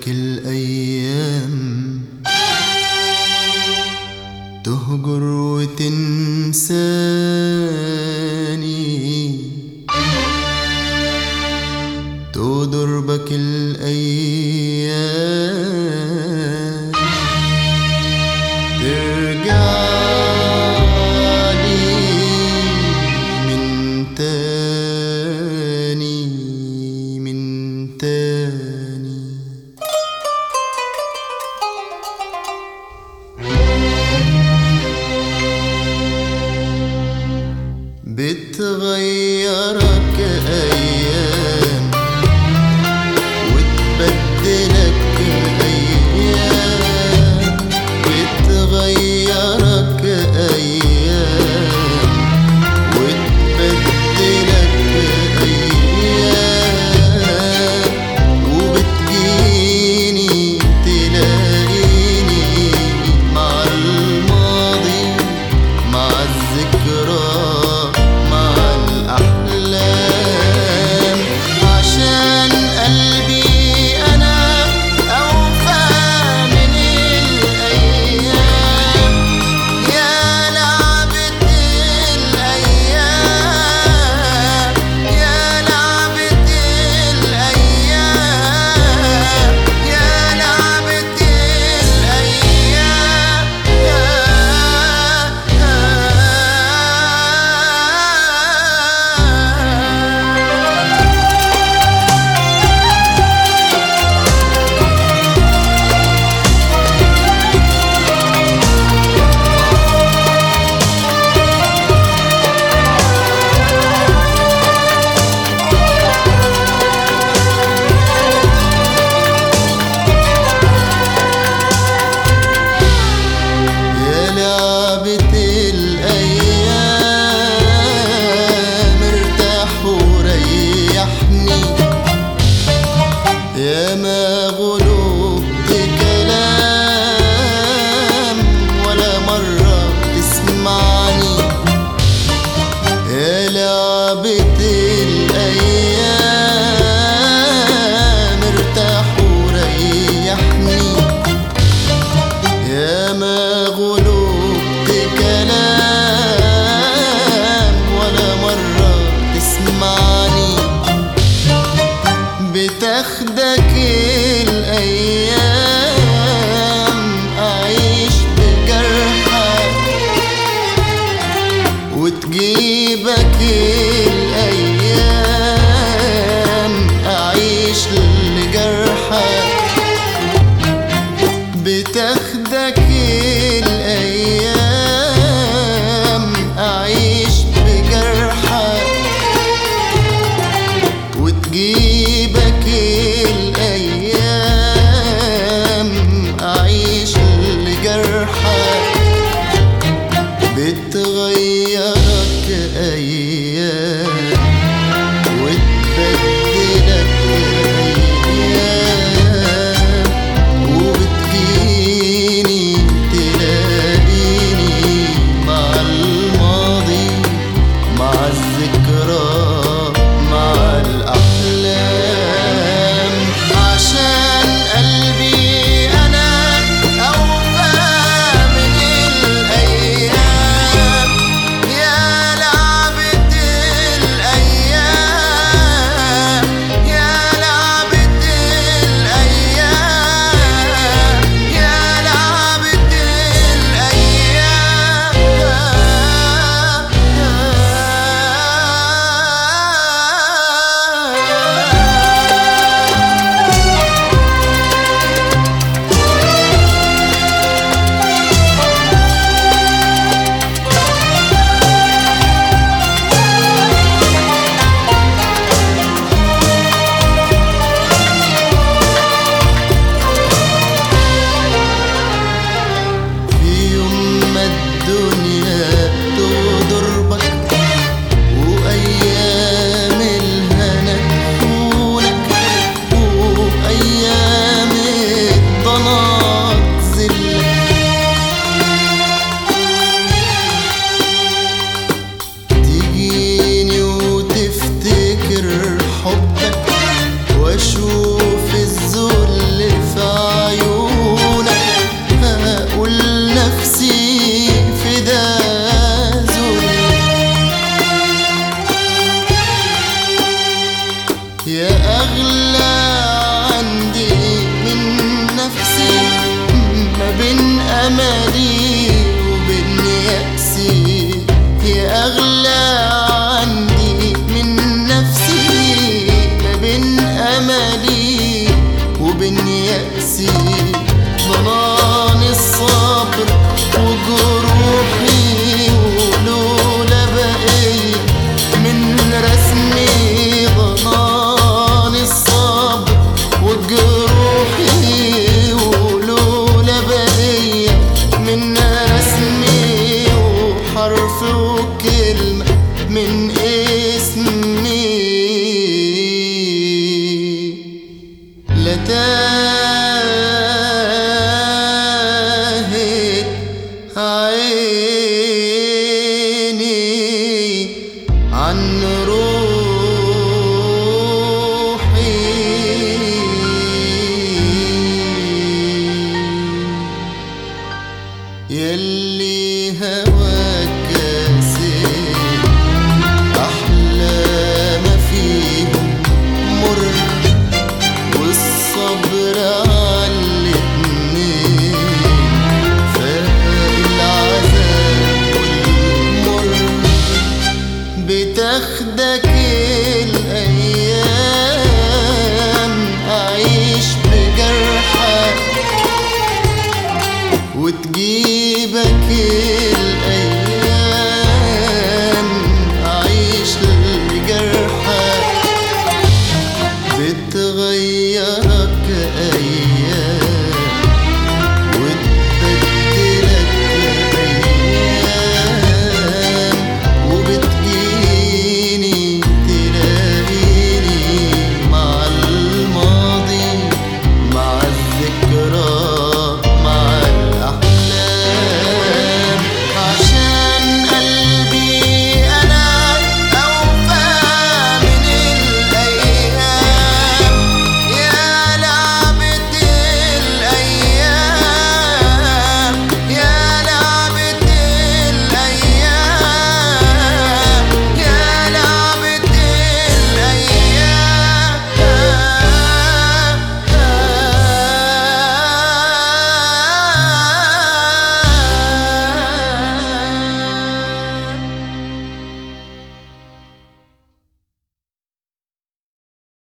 تغلبك الأيام تهجر وتنساني تودر بك الأيام ترجع لي من تاني من تاني بتغيرك أيام وتبدلك أيام بتغيرك أيام وتبدلك أيام وبتجيني تلاقيني مع الماضي مع الذكرى مع الأحلام عشان قلبي أنا أوفى من الأيام يا لعبة الأيام يا لعبة الأيام يا لعبة الأيام يا لعبة الأيام ارتاح وريحني يا ما غلوبت كلام ولا مرة تسمعني يا لعبة الأيام ارتاح وريحني يا ما غلوبت كلام ولا مرة تسمعني بتاخدك الأيام أعيش بجرحك وتجيبك الأيام أعيش لجرحك بتاخدك الأيام أعيش بجرحك وتجيبك الأيام أعيش لجرحك بتغيرك أيام وتبدلك أيام وبتجيني تلاقيني مع الماضي مع الذكرى مع الأحلام يا أغلى عندي من نفسي ما بين أمان